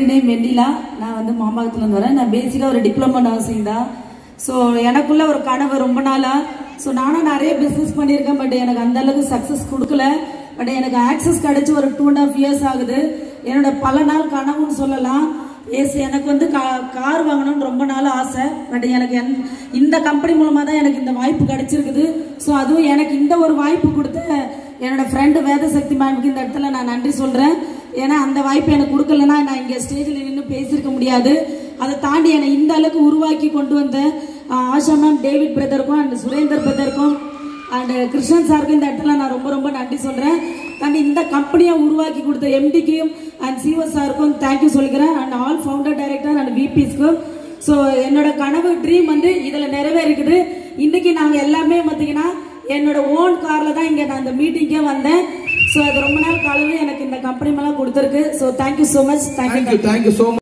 friend name வெண்ணிலா நான் வந்து மாம்பாக்கத்துலேருந்து வரேன் நான் பேசிக்காக ஒரு டிப்ளமோ நர்சிங் தான் ஸோ எனக்குள்ள ஒரு கனவு ரொம்ப நாளா ஸோ நானும் நிறைய பிஸ்னஸ் பண்ணியிருக்கேன் பட் எனக்கு அந்த அளவுக்கு சக்ஸஸ் கொடுக்கல பட் எனக்கு ஆக்சஸ் கிடைச்சி ஒரு டூ அண்ட் ஹாஃப் இயர்ஸ் ஆகுது என்னோட பல நாள் கனவுன்னு சொல்லலாம் எஸ் எனக்கு வந்து கா கார் வாங்கணும்னு ரொம்ப நாள் ஆசை பட் எனக்கு என் இந்த கம்பெனி மூலமாக தான் எனக்கு இந்த வாய்ப்பு கிடைச்சிருக்குது ஸோ அதுவும் எனக்கு இந்த ஒரு வாய்ப்பு கொடுத்த என்னோட ஃப்ரெண்டு வேதசக்தி மேமுக்கு இந்த இடத்துல நான் நன்றி சொல்கிறேன் ஏன்னா அந்த வாய்ப்பு எனக்கு கொடுக்கலன்னா நான் இங்கே ஸ்டேஜில் நின்று பேசியிருக்க முடியாது அதை தாண்டி என்னை இந்த அளவுக்கு உருவாக்கி கொண்டு வந்த ஆஹ், ஆஷா மேம் டேவிட் பிரதருக்கும் அண்ட் சுரேந்தர் பிரதருக்கும் அண்ட் கிருஷ்ணன் சாருக்கும் இந்த இடத்துல நான் ரொம்ப ரொம்ப நன்றி சொல்கிறேன் அண்ட் இந்த கம்பெனியை உருவாக்கி கொடுத்த எம்டிக்கும் அண்ட் சிஓ சாருக்கும் தேங்க்யூ சொல்லிக்கிறேன் and all founder director and விபிஸ்க்கும் ஸோ என்னோட கனவு ட்ரீம் வந்து இதில் நிறைவேறிக்குது இன்னைக்கு நாங்கள் எல்லாமே பார்த்தீங்கன்னா என்னோட ஓன் காரில் தான் இங்கே நான் இந்த மீட்டிங்கே வந்தேன் ஸோ அது ரொம்ப நாள் காலமே எனக்கு இந்த கம்பெனி மேலே கொடுத்துருக்கு so thank you so much thank you thank you thank you so